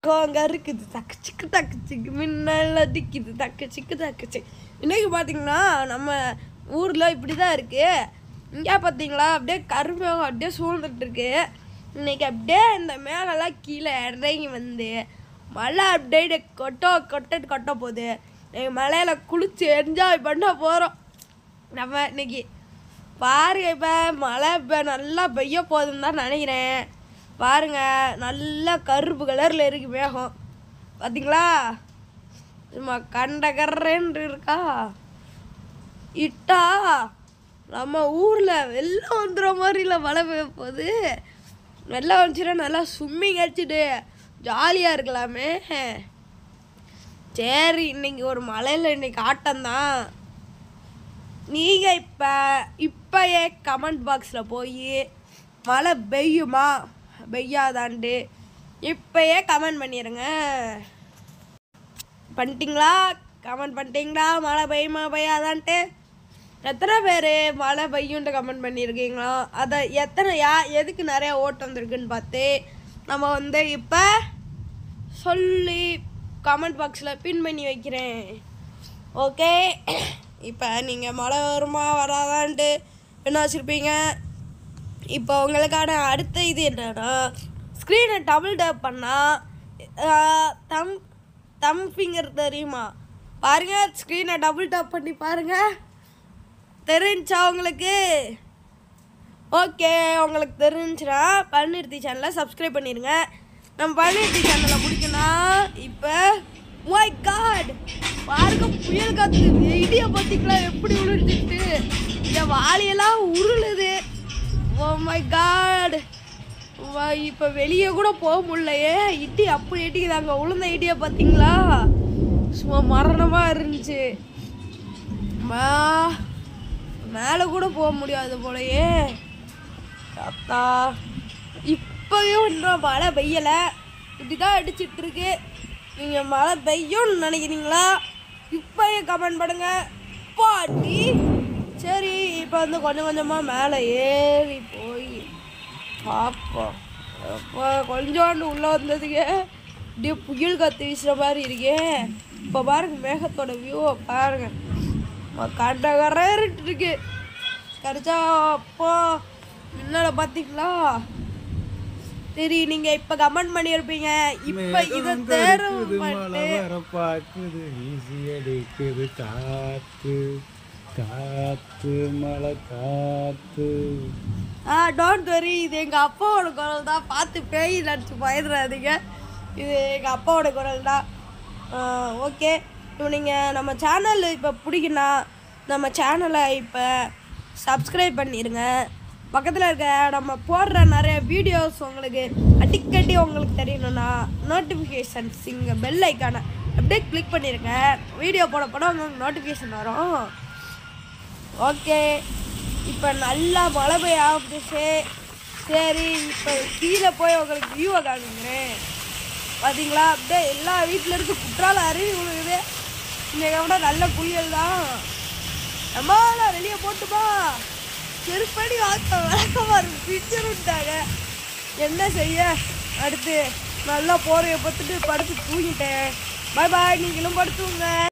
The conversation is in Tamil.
கோங்க இருக்குது தக்கு சிக்கு தக்கு சிக்கு மின்னல் அடிக்குது தக்கு சிக்கு தக்கு சிக்கு இன்னைக்கு பார்த்தீங்கன்னா நம்ம ஊரில் இப்படி தான் இருக்கு இங்கே பார்த்தீங்களா அப்படியே கருமேகம் அப்படியே சூழ்ந்துட்டு இருக்கு இன்னைக்கு அப்படியே இந்த மேகெல்லாம் கீழே இறங்கி வந்து மழை அப்படியே கொட்டோ கொட்ட கொட்ட போகுது இன்னைக்கு மலையில் குளிச்சு என்ஜாய் பண்ண போகிறோம் நம்ம இன்னைக்கு பாருங்க இப்போ மழை இப்போ நல்லா பெய்ய போகுதுன்னு தான் நினைக்கிறேன் பாருங்க நல்லா கருப்பு கலரில் இருக்கு மேகம் பார்த்தீங்களா சும்மா கண்ட கர்றேன்னு இருக்கா இட்டா நம்ம ஊரில் வெள்ளம் வந்துடுற மாதிரில மழை பெய்ய போகுது வெள்ளம் வந்துச்சுன்னா நல்லா ஸ்விம்மிங் அடிச்சுட்டு ஜாலியாக இருக்கலாமே சரி இன்னைக்கு ஒரு மலையில் இன்னைக்கு ஆட்டம்தான் நீங்கள் இப்போ இப்போயே கமெண்ட் பாக்ஸில் போய் மழை பெய்யுமா பெய்யாதான்ட்டு இப்போயே கமெண்ட் பண்ணிடுங்க பண்ணிட்டீங்களா கமெண்ட் பண்ணிட்டீங்களா மழை பெய்யுமா பெய்யாதான்ட்டு எத்தனை பேர் மழை பெய்யுன்ட்டு கமெண்ட் பண்ணியிருக்கீங்களோ அதை எத்தனை யா எதுக்கு நிறைய ஓட்டு வந்திருக்குன்னு பார்த்து நம்ம வந்து இப்போ சொல்லி கமெண்ட் பாக்ஸில் பின் பண்ணி வைக்கிறேன் ஓகே இப்போ நீங்கள் மழை வருமா வராதான்ட்டு என்ன வச்சுருப்பீங்க இப்போ உங்களுக்கான அடுத்த இது என்னன்னா ஸ்க்ரீனை டபுள் டேப் பண்ணால் தம் தம் ஃபிங்கர் தெரியுமா பாருங்க ஸ்க்ரீனை டபுள் டேப் பண்ணி பாருங்க தெரிஞ்சா உங்களுக்கு ஓகே உங்களுக்கு தெரிஞ்சுன்னா பன்னிருத்தி சேனலை சப்ஸ்கிரைப் பண்ணிடுங்க நம்ம பன்னிருத்தி சேனலை பிடிக்குன்னா இப்போ மை காட் பாருங்க புயல் காத்து இடிய பார்த்தீங்களா எப்படி விழுந்துட்டு இந்த வாளியெல்லாம் உருளுது ஓ மை காட் இப்போ வெளியே கூட போக முடியலையே இடி அப்படி இடிக்குது அங்கே உளுந்த இடியை பார்த்தீங்களா சும்மா மரணமாக இருந்துச்சு மா மேலே கூட போக முடியாது போலயே அத்தா இப்போயும் இன்னும் மழை பெய்யலை இப்படி தான் அடிச்சிட்டு இருக்கு நீங்கள் மழை பெய்யும்னு நினைக்கிறீங்களா இப்போயே கமெண்ட் பண்ணுங்க பாட்டி சரி இப்போ வந்து கொஞ்சம் கொஞ்சமாக மேலே ஏறி போய் பார்ப்போம் அப்போ கொஞ்சோண்டு உள்ளே வந்ததுக்கு அப்படியே புயல் காற்று வீசுகிற மாதிரி இருக்கே இப்போ பாருங்க மேகத்தோட வியூவை பாருங்க கண்ட கரையிட்டு இருக்கு கிடைச்சா அப்போ முன்னால பார்த்தீங்களா சரி நீங்க இப்ப கமெண்ட் பண்ணியிருப்பீங்க இப்ப இதை தேர்வு மழை பண்ணி வர பாக்குது வீசி அடிக்குது காத்து காத்து மழை காத்து ஆ டோன்ட் வரி இது எங்க அப்பாவோட குரல் தான் பார்த்து பேய் நடிச்சு பயந்துடாதீங்க இது எங்க அப்பாவோட குரல் தான் ஓகே இப்போ நீங்கள் நம்ம சேனல் இப்போ பிடிக்குன்னா நம்ம சேனலை இப்போ சப்ஸ்கிரைப் பண்ணிடுங்க பக்கத்தில் இருக்க நம்ம போடுற நிறைய வீடியோஸ் உங்களுக்கு அடிக்கடி உங்களுக்கு தெரியணும்னா நோட்டிஃபிகேஷன்ஸ் இங்கே பெல் ஐக்கானை அப்படியே கிளிக் பண்ணிடுங்க வீடியோ போட போட உங்களுக்கு நோட்டிஃபிகேஷன் வரும் ஓகே இப்போ நல்லா மழை பெய்ய ஆரம்பிச்சு சரி இப்போ கீழே போய் உங்களுக்கு வியூவை காமிக்கிறேன் பார்த்தீங்களா அப்படியே எல்லா வீட்டில் இருந்து குற்றால அருவி விழுகுது இன்னைக்கு கூட நல்ல புயல் தான் நம்மளா வெளியே போட்டுமா செருப்படி வாக்க வழக்கமாக இருக்கு பிச்சர் விட்டாங்க என்ன செய்ய அடுத்து நல்லா போறைய பார்த்துட்டு படுத்து தூங்கிட்டேன் பாய் பாய் நீங்களும் படுத்துங்க